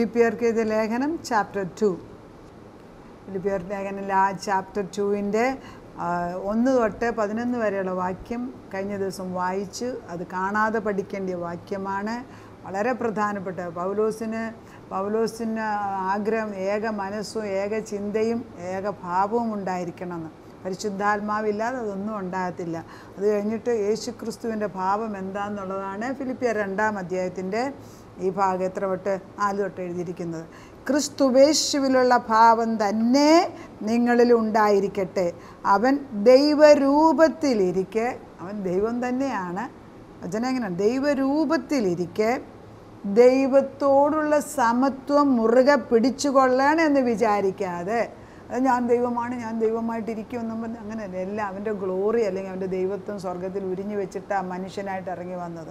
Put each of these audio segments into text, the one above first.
ഫിലിപ്പിയർക്ക് ഇത് ലേഖനം chapter two ഫിലിപ്പിയർ ലേഖനം ആ ചാപ്റ്റർ ടുവിൻ്റെ ഒന്ന് തൊട്ട് പതിനൊന്ന് വരെയുള്ള വാക്യം കഴിഞ്ഞ ദിവസം വായിച്ച് അത് കാണാതെ പഠിക്കേണ്ട വാക്യമാണ് വളരെ പ്രധാനപ്പെട്ട പൗലോസിന് പൗലോസിന് ആഗ്രഹം ഏക മനസ്സും ഏക ചിന്തയും ഏക ഭാവവും ഉണ്ടായിരിക്കണമെന്ന് പരിശുദ്ധാത്മാവില്ലാതെ അതൊന്നും ഉണ്ടാകത്തില്ല അത് കഴിഞ്ഞിട്ട് യേശു ക്രിസ്തുവിൻ്റെ ഭാവം എന്താണെന്നുള്ളതാണ് ഫിലിപ്പിയർ രണ്ടാം അധ്യായത്തിൻ്റെ ഈ ഭാഗം എത്ര തൊട്ട് നാല് തൊട്ട് എഴുതിയിരിക്കുന്നത് ക്രിസ്തുവേശുവിലുള്ള ഭാവം തന്നെ നിങ്ങളിൽ ഉണ്ടായിരിക്കട്ടെ അവൻ ദൈവരൂപത്തിലിരിക്കെ അവൻ ദൈവം തന്നെയാണ് വചനം എങ്ങനെയാണ് ദൈവരൂപത്തിലിരിക്കെ ദൈവത്തോടുള്ള സമത്വം മുറുകെ പിടിച്ചുകൊള്ളണം എന്ന് വിചാരിക്കാതെ അത് ഞാൻ ദൈവമാണ് ഞാൻ ദൈവമായിട്ടിരിക്കുമെന്നും പറഞ്ഞ് അങ്ങനെയല്ല എല്ലാം അവൻ്റെ ഗ്ലോറി അല്ലെങ്കിൽ അവൻ്റെ ദൈവത്വം സ്വർഗത്തിൽ ഉരിഞ്ഞു വെച്ചിട്ടാണ് മനുഷ്യനായിട്ട് ഇറങ്ങി വന്നത്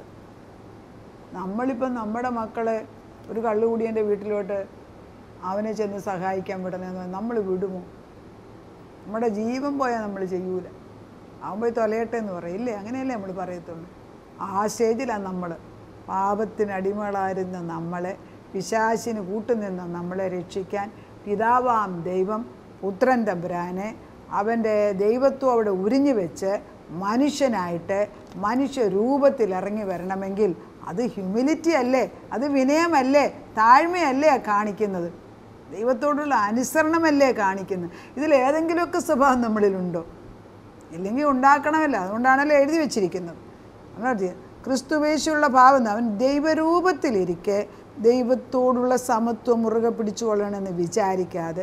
നമ്മളിപ്പം നമ്മുടെ മക്കളെ ഒരു കള്ളുകൂടിയൻ്റെ വീട്ടിലോട്ട് അവനെ ചെന്ന് സഹായിക്കാൻ വിടണമെന്ന് പറഞ്ഞാൽ നമ്മൾ വിടുമോ നമ്മുടെ ജീവൻ പോയാൽ നമ്മൾ ചെയ്യൂല അവൻ പോയി തൊലയട്ടെ എന്ന് പറയില്ലേ അങ്ങനെയല്ലേ നമ്മൾ പറയത്തുള്ളൂ ആ സ്റ്റേജിലാണ് നമ്മൾ പാപത്തിന് അടിമകളായിരുന്ന നമ്മളെ പിശാശിന് കൂട്ടുനിന്ന നമ്മളെ രക്ഷിക്കാൻ പിതാവാം ദൈവം പുത്രൻ തമ്പുരാനെ അവൻ്റെ ദൈവത്വം അവിടെ ഉരിഞ്ഞു വെച്ച് മനുഷ്യനായിട്ട് മനുഷ്യ രൂപത്തിൽ ഇറങ്ങി വരണമെങ്കിൽ അത് ഹ്യൂമിലിറ്റി അല്ലേ അത് വിനയമല്ലേ താഴ്മയല്ലേ കാണിക്കുന്നത് ദൈവത്തോടുള്ള അനുസരണമല്ലേ കാണിക്കുന്നത് ഇതിൽ ഏതെങ്കിലുമൊക്കെ സ്വഭാവം നമ്മളിലുണ്ടോ ഇല്ലെങ്കിൽ ഉണ്ടാക്കണമല്ലോ അതുകൊണ്ടാണല്ലോ എഴുതി വെച്ചിരിക്കുന്നത് അങ്ങനെ ക്രിസ്തുവേശുള്ള ഭാവം അവൻ ദൈവരൂപത്തിലിരിക്കെ ദൈവത്തോടുള്ള സമത്വം മുറുകെ പിടിച്ചുകൊള്ളണമെന്ന് വിചാരിക്കാതെ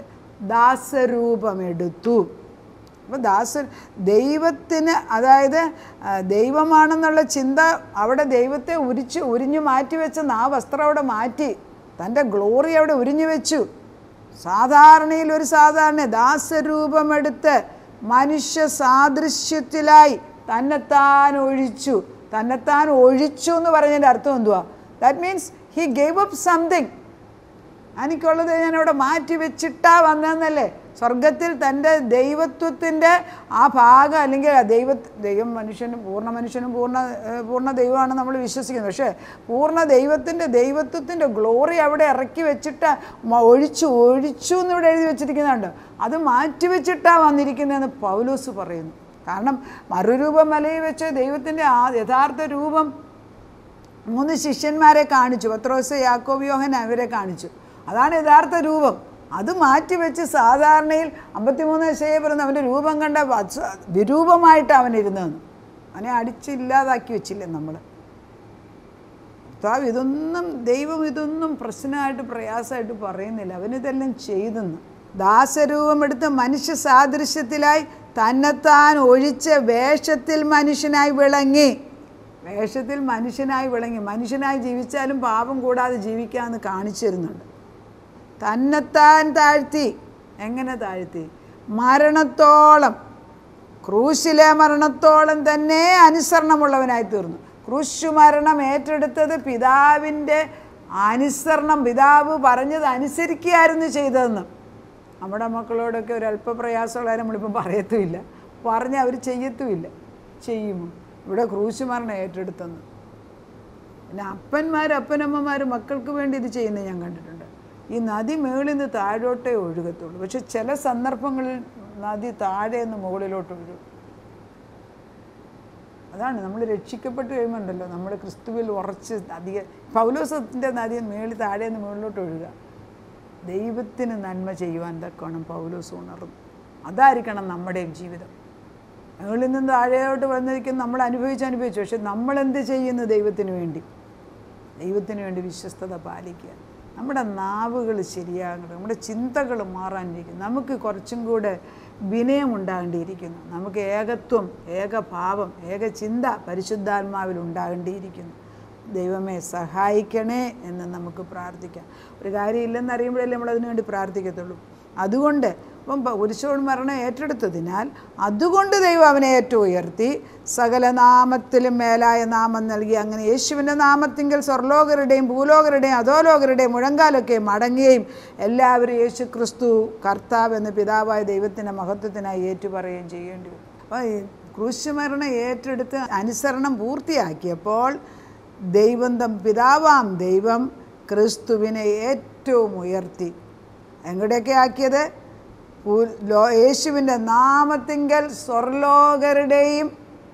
ദാസരൂപമെടുത്തു അപ്പോൾ ദാസൻ ദൈവത്തിന് അതായത് ആ, ദൈവമാണെന്നുള്ള ചിന്ത അവിടെ ദൈവത്തെ ഉരിച്ച് ഉരിഞ്ഞു മാറ്റി വെച്ച ആ വസ്ത്രം അവിടെ മാറ്റി തൻ്റെ ഗ്ലോറി അവിടെ ഉരിഞ്ഞു വെച്ചു സാധാരണയിൽ ഒരു സാധാരണ ദാസരൂപമെടുത്ത് മനുഷ്യ സാദൃശ്യത്തിലായി തന്നെത്താൻ ഒഴിച്ചു തന്നെത്താൻ ഒഴിച്ചു എന്ന് പറഞ്ഞതിൻ്റെ അർത്ഥം എന്തുവാ that means he gave up something എനിക്കുള്ളത് ഞാൻ അവിടെ മാറ്റി വെച്ചിട്ടാ വന്നതെന്നല്ലേ സ്വർഗത്തിൽ തൻ്റെ ദൈവത്വത്തിൻ്റെ ആ ഭാഗം അല്ലെങ്കിൽ ആ ദൈവ ദൈവം മനുഷ്യനും പൂർണ്ണ മനുഷ്യനും പൂർണ്ണ ഏഹ് പൂർണ്ണ ദൈവമാണ് നമ്മൾ വിശ്വസിക്കുന്നത് പക്ഷേ പൂർണ്ണ ദൈവത്തിൻ്റെ ദൈവത്വത്തിൻ്റെ ഗ്ലോറി അവിടെ ഇറക്കി വെച്ചിട്ട് മ- ഒഴിച്ചു ഒഴിച്ചു എന്നിവിടെ എഴുതി വെച്ചിരിക്കുന്നുണ്ട് അത് മാറ്റി വെച്ചിട്ടാണ് വന്നിരിക്കുന്നതെന്ന് പൗലോസ് പറയുന്നു കാരണം മറുരൂപം മലയിൽ വെച്ച് ദൈവത്തിൻ്റെ ആ യഥാർത്ഥ രൂപം മൂന്ന് ശിഷ്യന്മാരെ കാണിച്ചു പത്രോസ് യാക്കോബ് യോഹൻ അവരെ കാണിച്ചു അതാണ് യഥാർത്ഥ രൂപം അത് മാറ്റി വെച്ച് സാധാരണയിൽ അമ്പത്തിമൂന്ന് ശയെ പറയുന്ന അവൻ്റെ രൂപം കണ്ട വത്സ- വിരൂപമായിട്ട് അവൻ ഇരുന്നതെന്ന് അവനെ അടിച്ചില്ലാതാക്കി വെച്ചില്ലേ നമ്മൾ കർത്താവ് ഇതൊന്നും ദൈവം ഇതൊന്നും പ്രശ്നമായിട്ട് പ്രയാസമായിട്ട് പറയുന്നില്ല അവനിതെല്ലാം ചെയ്തെന്ന് ദാസരൂപമെടുത്ത് മനുഷ്യ സാദൃശ്യത്തിലായി തന്നെത്താൻ ഒഴിച്ച വേഷത്തിൽ മനുഷ്യനായി വിളങ്ങി വേഷത്തിൽ മനുഷ്യനായി വിളങ്ങി മനുഷ്യനായി ജീവിച്ചാലും പാപം കൂടാതെ ജീവിക്കാമെന്ന് കാണിച്ചു തരുന്നുണ്ട് തന്നെത്താൻ താഴ്ത്തി എങ്ങനെ താഴ്ത്തി മരണത്തോളം ക്രൂശിലെ മരണത്തോളം തന്നെ അനുസരണമുള്ളവനായി തീർന്നു ക്രൂശു മരണം ഏറ്റെടുത്തത് പിതാവിൻ്റെ അനുസരണം പിതാവ് പറഞ്ഞത് അനുസരിക്കുകയായിരുന്നു ചെയ്തതെന്ന് നമ്മുടെ മക്കളോടൊക്കെ ഒരു അല്പപ്രയാസമുള്ള നമ്മളിപ്പം പറയത്തുമില്ല പറഞ്ഞ് അവർ ചെയ്യത്തുമില്ല ചെയ്യുമോ ഇവിടെ ക്രൂശു മരണം ഏറ്റെടുത്തെന്ന് പിന്നെ അപ്പന്മാരും അപ്പനമ്മമാരും മക്കൾക്ക് വേണ്ടി ഇത് ചെയ്യുന്നത് ഞാൻ കണ്ടിട്ടുണ്ട് ഈ നദി മേളിൽ നിന്ന് താഴോട്ടേ ഒഴുകത്തുള്ളൂ പക്ഷെ ചില സന്ദർഭങ്ങളിൽ നദി താഴെ നിന്ന് മുകളിലോട്ട് ഒഴുകും അതാണ് നമ്മൾ രക്ഷിക്കപ്പെട്ട് കഴിയുമ്പോണ്ടല്ലോ നമ്മൾ ക്രിസ്തുവിൽ ഉറച്ച് അധിക പൗലോസത്തിൻ്റെ നദി മേളിൽ താഴെ നിന്ന് മുകളിലോട്ട് ഒഴുകുക ദൈവത്തിന് നന്മ ചെയ്യുവാൻ തക്കോണം പൗലോസ് ഉണർന്നു അതായിരിക്കണം നമ്മുടെയും ജീവിതം മുകളിൽ നിന്ന് താഴെയോട്ട് വന്നിരിക്കുന്ന നമ്മൾ അനുഭവിച്ച് അനുഭവിച്ചു പക്ഷെ നമ്മൾ എന്ത് ചെയ്യുന്നു ദൈവത്തിന് വേണ്ടി ദൈവത്തിന് വേണ്ടി വിശ്വസ്തത പാലിക്കുക നമ്മുടെ നാവുകൾ ശരിയാകണം നമ്മുടെ ചിന്തകൾ മാറാനിരിക്കുന്നു നമുക്ക് കുറച്ചും കൂടെ വിനയം ഉണ്ടാകേണ്ടിയിരിക്കുന്നു നമുക്ക് ഏകത്വം ഏകഭാവം ഏക ചിന്ത പരിശുദ്ധാത്മാവിൽ ഉണ്ടാകേണ്ടിയിരിക്കുന്നു ദൈവമേ സഹായിക്കണേ എന്ന് നമുക്ക് പ്രാർത്ഥിക്കാം ഒരു കാര്യം ഇല്ലെന്ന് അറിയുമ്പോഴല്ലേ നമ്മൾ അതിനു വേണ്ടി പ്രാർത്ഥിക്കത്തുള്ളൂ അതുകൊണ്ട് ഇപ്പം കുരിശോട് മരണം ഏറ്റെടുത്തതിനാൽ അതുകൊണ്ട് ദൈവം അവനെ ഏറ്റവും ഉയർത്തി സകല നാമത്തിലും മേലായ നാമം നൽകി അങ്ങനെ യേശുവിൻ്റെ നാമത്തിങ്കൽ സ്വർലോകരുടെയും ഭൂലോകരുടെയും അധോലോകരുടെയും മുഴങ്കാലൊക്കെ മടങ്ങുകയും എല്ലാവരും യേശു ക്രിസ്തു കർത്താവ് എന്ന പിതാവായ ദൈവത്തിൻ്റെ മഹത്വത്തിനായി ഏറ്റുപറയുകയും ചെയ്യേണ്ടി വരും അപ്പോൾ ഈ ക്രൂശുമരണം ഏറ്റെടുത്ത് അനുസരണം പൂർത്തിയാക്കിയപ്പോൾ ദൈവം തം പിതാവാം ദൈവം ക്രിസ്തുവിനെ ഏറ്റവും ഉയർത്തി എങ്ങോട്ടൊക്കെ ആക്കിയത് ഭൂ- ലോ- യേശുവിൻ്റെ നാമത്തിങ്കൽ സ്വർലോകരുടെയും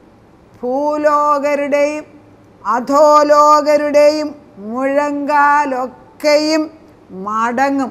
ഭൂലോകരുടെയും അധോലോകരുടെയും മുഴങ്കാലൊക്കെയും മടങ്ങും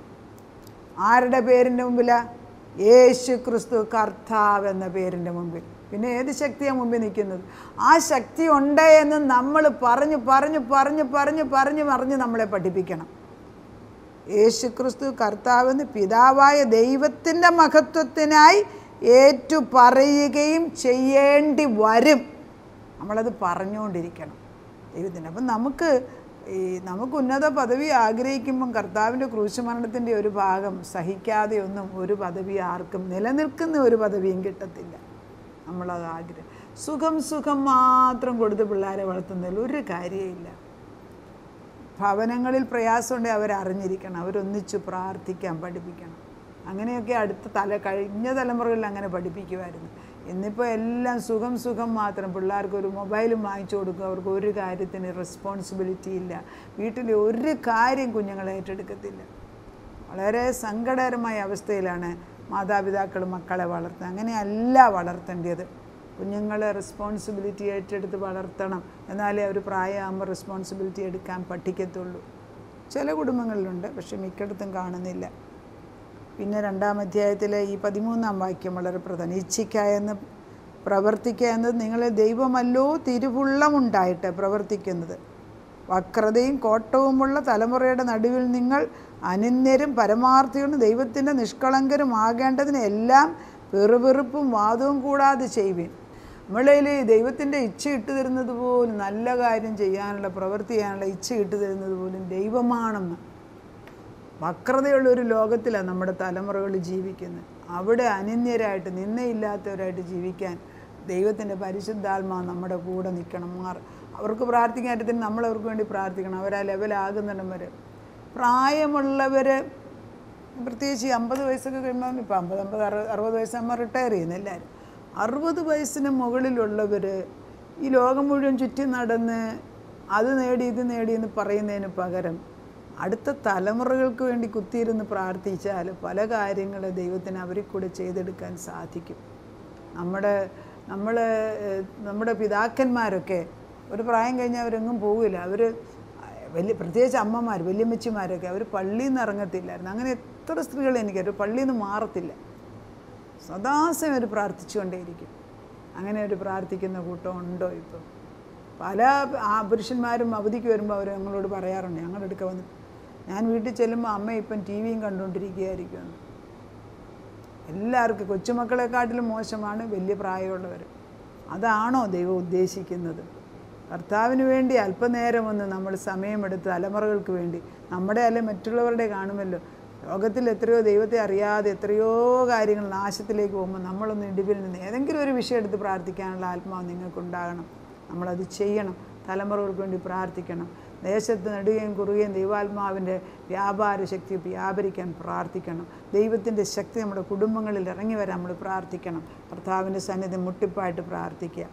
ആരുടെ പേരിൻ്റെ മുമ്പിലാണ് യേശു ക്രിസ്തു കർത്താവ് എന്ന പേരിൻ്റെ മുമ്പിൽ പിന്നെ ഏത് ശക്തിയാണ് മുമ്പിൽ നിൽക്കുന്നത് ആ ശക്തി ഉണ്ട് എന്ന് നമ്മൾ പറഞ്ഞു പറഞ്ഞു പറഞ്ഞു പറഞ്ഞു പറഞ്ഞു പറഞ്ഞ് നമ്മളെ പഠിപ്പിക്കണം യേശു ക്രിസ്തു കർത്താവെന്ന് പിതാവായ ദൈവത്തിൻ്റെ മഹത്വത്തിനായി ഏറ്റു പറയുകയും ചെയ്യേണ്ടി വരും നമ്മളത് പറഞ്ഞുകൊണ്ടിരിക്കണം ദൈവത്തിന് അപ്പം നമുക്ക് ഈ നമുക്ക് ഉന്നത പദവി ആഗ്രഹിക്കുമ്പം കർത്താവിൻ്റെ ക്രൂശുമരണത്തിൻ്റെ ഒരു ഭാഗം സഹിക്കാതെ ഒന്നും ഒരു പദവി ആർക്കും നിലനിൽക്കുന്ന ഒരു പദവിയും കിട്ടത്തില്ല നമ്മളത് ആഗ്രഹം സുഖം സുഖം മാത്രം കൊടുത്ത് പിള്ളേരെ വളർത്തുന്നതിൽ ഒരു കാര്യമില്ല ഭവനങ്ങളിൽ പ്രയാസമുണ്ടെങ്കിൽ അവരറിഞ്ഞിരിക്കണം അവരൊന്നിച്ച് പ്രാർത്ഥിക്കാൻ പഠിപ്പിക്കണം അങ്ങനെയൊക്കെ അടുത്ത തല കഴിഞ്ഞ തലമുറകളിൽ അങ്ങനെ പഠിപ്പിക്കുമായിരുന്നു ഇന്നിപ്പോൾ എല്ലാം സുഖം സുഖം മാത്രം പിള്ളേർക്ക് ഒരു മൊബൈലും വാങ്ങിച്ചു കൊടുക്കുക അവർക്ക് ഒരു കാര്യത്തിന് റെസ്പോൺസിബിലിറ്റി ഇല്ല വീട്ടിലെ ഒരു കാര്യം കുഞ്ഞുങ്ങൾ ഏറ്റെടുക്കത്തില്ല വളരെ സങ്കടകരമായ അവസ്ഥയിലാണ് മാതാപിതാക്കൾ മക്കളെ വളർത്തുന്നത് അങ്ങനെയല്ല വളർത്തേണ്ടത് കുഞ്ഞുങ്ങളെ റെസ്പോൺസിബിലിറ്റി ഏറ്റെടുത്ത് വളർത്തണം എന്നാലേ അവർ പ്രായമാകുമ്പോൾ റെസ്പോൺസിബിലിറ്റി എടുക്കാൻ പഠിക്കത്തുള്ളൂ ചില കുടുംബങ്ങളിലുണ്ട് പക്ഷെ മിക്കയിടത്തും കാണുന്നില്ല പിന്നെ രണ്ടാം അധ്യായത്തിലെ ഈ പതിമൂന്നാം വാക്യം വളരെ പ്രധാനം ഇച്ഛിക്കായെന്ന് പ്രവർത്തിക്കുക എന്നത് നിങ്ങളെ ദൈവമല്ലോ തിരുവുള്ളമുണ്ടായിട്ട് പ്രവർത്തിക്കുന്നത് വക്രതയും കോട്ടവുമുള്ള തലമുറയുടെ നടുവിൽ നിങ്ങൾ അനിന്യരും പരമാർത്ഥികളും ദൈവത്തിൻ്റെ നിഷ്കളങ്കരും ആകേണ്ടതിന് എല്ലാം വെറുവെറുപ്പും വാദവും കൂടാതെ ചെയ്യുവിൻ നമ്മളിൽ ദൈവത്തിൻ്റെ ഇച്ഛ ഇട്ട് തരുന്നത് പോലും നല്ല കാര്യം ചെയ്യാനുള്ള പ്രവൃത്തി ചെയ്യാനുള്ള ഇച്ഛ ഇട്ട് തരുന്നത് പോലും ദൈവമാണെന്ന് വക്രതയുള്ള ഒരു ലോകത്തിലാണ് നമ്മുടെ തലമുറകൾ ജീവിക്കുന്നത് അവിടെ അനന്യരായിട്ട് നിന്നയില്ലാത്തവരായിട്ട് ജീവിക്കാൻ ദൈവത്തിൻ്റെ പരിശുദ്ധാത്മാ നമ്മുടെ കൂടെ നിൽക്കണം മാർ അവർക്ക് പ്രാർത്ഥിക്കാറ്റത്തിന് നമ്മൾ അവർക്ക് വേണ്ടി പ്രാർത്ഥിക്കണം അവർ ആ ലെവലാകുന്നിടം വരെ പ്രായമുള്ളവർ പ്രത്യേകിച്ച് ഈ അമ്പത് വയസ്സൊക്കെ കഴിയുമ്പോൾ ഇപ്പോൾ അമ്പത് അമ്പത് അറുപത് അറുപത് വയസ്സാകുമ്പോൾ റിട്ടയർ ചെയ്യുന്നു എല്ലാവരും അറുപത് വയസ്സിന് മുകളിലുള്ളവർ ഈ ലോകം മുഴുവൻ ചുറ്റി നടന്ന് അത് നേടി ഇത് നേടി എന്ന് പറയുന്നതിന് പകരം അടുത്ത തലമുറകൾക്ക് വേണ്ടി കുത്തിയിരുന്ന് പ്രാർത്ഥിച്ചാൽ പല കാര്യങ്ങൾ ദൈവത്തിന് അവരിൽ കൂടെ ചെയ്തെടുക്കാൻ സാധിക്കും നമ്മുടെ നമ്മൾ നമ്മുടെ പിതാക്കന്മാരൊക്കെ ഒരു പ്രായം കഴിഞ്ഞാൽ അവരെങ്ങും പോവില്ല അവർ വലിയ പ്രത്യേകിച്ച് അമ്മമാർ വല്യമ്മച്ചിമാരൊക്കെ അവർ പള്ളിയിൽ നിന്ന് ഇറങ്ങത്തില്ലായിരുന്നു അങ്ങനെ എത്ര സ്ത്രീകൾ എനിക്കറിയാം പള്ളിയിൽ നിന്ന് മാറത്തില്ല സദാസമയം അവർ പ്രാർത്ഥിച്ചുകൊണ്ടേയിരിക്കും അങ്ങനെ ഒരു പ്രാർത്ഥിക്കുന്ന കൂട്ടം ഉണ്ടോ ഇപ്പോൾ പല ആ പുരുഷന്മാരും അവധിക്ക് വരുമ്പോൾ അവർ ഞങ്ങളോട് പറയാറുണ്ട് ഞങ്ങളുടെ അടുക്ക വന്ന് ഞാൻ വീട്ടിൽ ചെല്ലുമ്പോൾ അമ്മ ഇപ്പം ടി വിയും കണ്ടുകൊണ്ടിരിക്കുകയായിരിക്കുമെന്ന് എല്ലാവർക്കും കൊച്ചുമക്കളെക്കാട്ടിലും മോശമാണ് വലിയ പ്രായമുള്ളവർ അതാണോ ദൈവം ഉദ്ദേശിക്കുന്നത് കർത്താവിന് വേണ്ടി അല്പനേരം ഒന്ന് നമ്മൾ സമയമെടുത്ത് തലമുറകൾക്ക് വേണ്ടി നമ്മുടെ അല്ലെ മറ്റുള്ളവരുടെ കാണുമല്ലോ ലോകത്തിൽ എത്രയോ ദൈവത്തെ അറിയാതെ എത്രയോ കാര്യങ്ങൾ നാശത്തിലേക്ക് പോകുമ്പോൾ നമ്മളൊന്ന് ഇടിവിൽ നിന്ന് ഏതെങ്കിലും ഒരു വിഷയം എടുത്ത് പ്രാർത്ഥിക്കാനുള്ള ആത്മാവ് നിങ്ങൾക്കുണ്ടാകണം നമ്മളത് ചെയ്യണം തലമുറകൾക്ക് വേണ്ടി പ്രാർത്ഥിക്കണം ദേശത്ത് നെടുകയും കുറുകയും ദൈവാത്മാവിൻ്റെ വ്യാപാര ശക്തി വ്യാപരിക്കാൻ പ്രാർത്ഥിക്കണം ദൈവത്തിൻ്റെ ശക്തി നമ്മുടെ കുടുംബങ്ങളിൽ ഇറങ്ങി വരാൻ നമ്മൾ പ്രാർത്ഥിക്കണം കർത്താവിൻ്റെ സന്നിധി മുട്ടിപ്പായിട്ട് പ്രാർത്ഥിക്കുക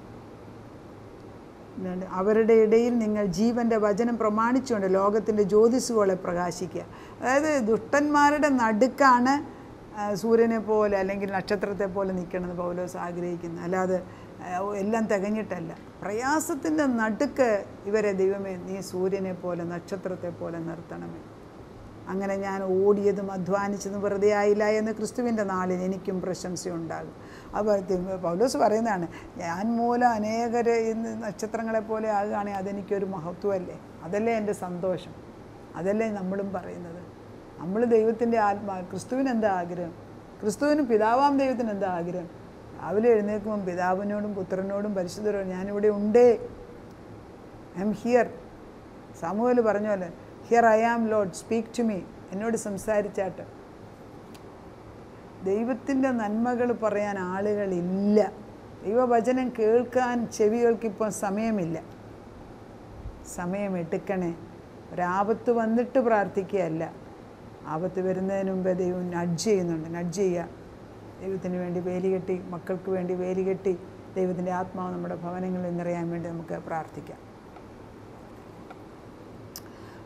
എന്താണ് അവരുടെ ഇടയിൽ നിങ്ങൾ ജീവൻ്റെ വചനം പ്രമാണിച്ചുകൊണ്ട് ലോകത്തിൻ്റെ ജ്യോതിസുകളെ പ്രകാശിക്കുക അതായത് ദുഷ്ടന്മാരുടെ നടുക്കാണ് ആ, സൂര്യനെ പോലെ അല്ലെങ്കിൽ നക്ഷത്രത്തെ പോലെ നിൽക്കണമെന്ന് പൗലോസ് ആഗ്രഹിക്കുന്നത് അല്ലാതെ ആ, എല്ലാം തികഞ്ഞിട്ടല്ല പ്രയാസത്തിൻ്റെ നടുക്ക് ഇവരെ ദൈവമേ നീ സൂര്യനെ പോലെ നക്ഷത്രത്തെ പോലെ നിർത്തണമേ അങ്ങനെ ഞാൻ ഓടിയതും അധ്വാനിച്ചതും വെറുതെ ആയില്ല എന്ന് ക്രിസ്തുവിൻ്റെ നാളിൽ എനിക്കും പ്രശംസയുണ്ടാകും അപ്പോൾ തി- പൗലോസ് പറയുന്നതാണ് ഞാൻ മൂലം അനേകർ ഇന്ന് നക്ഷത്രങ്ങളെ പോലെ ആകുകയാണെങ്കിൽ അതെനിക്കൊരു മഹത്വമല്ലേ അതല്ലേ എൻ്റെ സന്തോഷം അതല്ലേ നമ്മളും പറയുന്നത് നമ്മൾ ദൈവത്തിൻ്റെ ആത്മാ ക്രിസ്തുവിന് എന്താ ആഗ്രഹം ക്രിസ്തുവിന് പിതാവാം ദൈവത്തിന് എന്താ ആഗ്രഹം രാവിലെ എഴുന്നേൽക്കുമ്പം പിതാവിനോടും പുത്രനോടും പരിശുദ്ധരോടും ഞാനിവിടെ ഉണ്ടേ ഐ എം ഹിയർ സാമൂഹൽ പറഞ്ഞ പോലെ here I am Lord speak to me എന്നോട് സംസാരിച്ചാട്ട് ദൈവത്തിൻ്റെ നന്മകൾ പറയാൻ ആളുകളില്ല ദൈവവചനം കേൾക്കാൻ ചെവികൾക്കിപ്പം സമയമില്ല സമയം എടുക്കണേ ഒരാപത്ത് വന്നിട്ട് പ്രാർത്ഥിക്കുകയല്ല ആപത്ത് വരുന്നതിന് മുമ്പേ ദൈവം നഡ്ജ് ചെയ്യുന്നുണ്ട് നഡ്ജ് ചെയ്യുക ദൈവത്തിന് വേണ്ടി വേലി കെട്ടി മക്കൾക്ക് വേണ്ടി വേലി കെട്ടി ദൈവത്തിൻ്റെ ആത്മാവ് നമ്മുടെ ഭവനങ്ങളിൽ നിറയാൻ വേണ്ടി നമുക്ക് പ്രാർത്ഥിക്കാം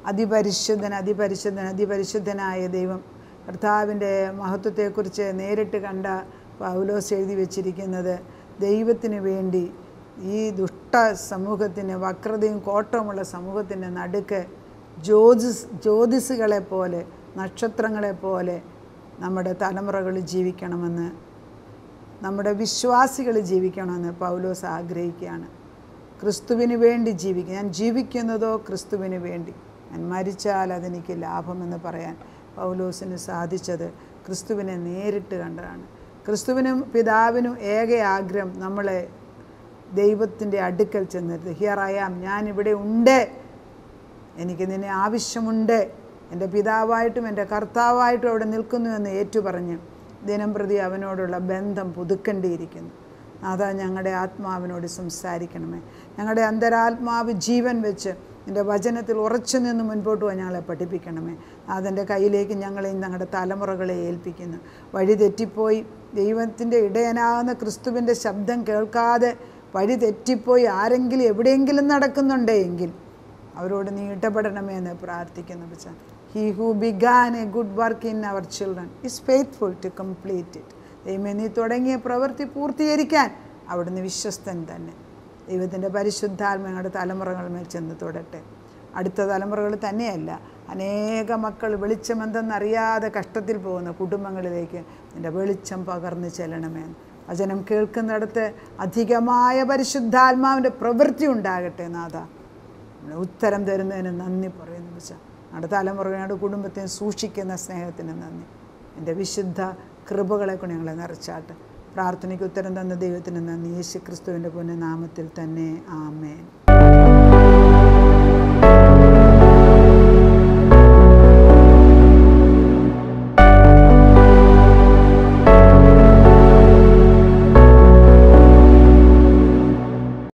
അതിപരിശുദ്ധൻ അതിപരിശുദ്ധൻ അതിപരിശുദ്ധനായ ദൈവം കർത്താവിൻ്റെ മഹത്വത്തെക്കുറിച്ച് നേരിട്ട് കണ്ട പൗലോസ് എഴുതി വച്ചിരിക്കുന്നത് ദൈവത്തിന് വേണ്ടി ഈ ദുഷ്ട സമൂഹത്തിന് വക്രതയും കോട്ടവുമുള്ള സമൂഹത്തിൻ്റെ നടുക്ക് ജ്യോതിസ് ജ്യോതിസുകളെ പോലെ നക്ഷത്രങ്ങളെ പോലെ നമ്മുടെ തലമുറകൾ ജീവിക്കണമെന്ന് നമ്മുടെ വിശ്വാസികൾ ജീവിക്കണമെന്ന് പൗലോസ് ആഗ്രഹിക്കുകയാണ് ക്രിസ്തുവിന് വേണ്ടി ജീവിക്കുക ഞാൻ ജീവിക്കുന്നതോ ക്രിസ്തുവിന് വേണ്ടി ഞാൻ മരിച്ചാൽ അതെനിക്ക് ലാഭമെന്ന് പറയാൻ പൗലോസിന് സാധിച്ചത് ക്രിസ്തുവിനെ നേരിട്ട് കണ്ടതാണ് ക്രിസ്തുവിനും പിതാവിനും ഏക ആഗ്രഹം നമ്മളെ ദൈവത്തിൻ്റെ അടുക്കൽ ചെന്നിരുത് ഹിയർ ആയാം ഞാൻ ഇവിടെ ഉണ്ട് എനിക്ക് നിന്നെ ആവശ്യമുണ്ട് എൻ്റെ പിതാവായിട്ടും എൻ്റെ കർത്താവായിട്ടും അവിടെ നിൽക്കുന്നു എന്ന് ഏറ്റുപറഞ്ഞ് ദിനം പ്രതി അവനോടുള്ള ബന്ധം പുതുക്കേണ്ടിയിരിക്കുന്നു അതാ ഞങ്ങളുടെ ആത്മാവിനോട് സംസാരിക്കണമേ ഞങ്ങളുടെ അന്തരാത്മാവ് ജീവൻ വെച്ച് എൻ്റെ വചനത്തിൽ ഉറച്ചു നിന്ന് മുൻപോട്ട് പോയി ഞങ്ങളെ പഠിപ്പിക്കണമേ അതെൻ്റെ കയ്യിലേക്ക് ഞങ്ങളെ ഞങ്ങളുടെ തലമുറകളെ ഏൽപ്പിക്കുന്നു വഴി തെറ്റിപ്പോയി ദൈവത്തിൻ്റെ ഇടയനാകുന്ന ക്രിസ്തുവിൻ്റെ ശബ്ദം കേൾക്കാതെ വഴി തെറ്റിപ്പോയി ആരെങ്കിലും എവിടെയെങ്കിലും നടക്കുന്നുണ്ടേ എങ്കിൽ അവരോട് നീ ഇടപെടണമേ എന്ന് പ്രാർത്ഥിക്കുന്നു പക്ഷേ he who began a good work in our children is faithful to complete it ദൈവമേ നീ തുടങ്ങിയ പ്രവൃത്തി പൂർത്തീകരിക്കാൻ അവിടുന്ന് വിശ്വസ്തൻ തന്നെ ദൈവത്തിൻ്റെ പരിശുദ്ധാത്മ ഞങ്ങളുടെ തലമുറകൾ മേൽ ചെന്ന് തൊടട്ടെ അടുത്ത തലമുറകൾ തന്നെയല്ല അനേക മക്കൾ വെളിച്ചമെന്തെന്നറിയാതെ കഷ്ടത്തിൽ പോകുന്ന കുടുംബങ്ങളിലേക്ക് നിൻ്റെ വെളിച്ചം പകർന്നു ചെല്ലണമേ വചനം കേൾക്കുന്നിടത്ത് അധികമായ പരിശുദ്ധാത്മാവിൻ്റെ പ്രവൃത്തി ഉണ്ടാകട്ടെ നാഥ നമ്മളെ ഉത്തരം തരുന്നതിന് നന്ദി പറയുന്നു വെച്ചാൽ നമ്മുടെ തലമുറ ഞങ്ങളുടെ കുടുംബത്തെ സൂക്ഷിക്കുന്ന സ്നേഹത്തിന് നന്ദി എൻ്റെ വിശുദ്ധ കൃപകളെ കൊണ്ട് ഞങ്ങളെ നിറച്ചാട്ട് പ്രാർത്ഥനയ്ക്ക് ഉത്തരം തന്ന ദൈവത്തിന് നന്ദി യേശു ക്രിസ്തുവിൻ്റെ പുണ്യനാമത്തിൽ തന്നെ ആമേൻ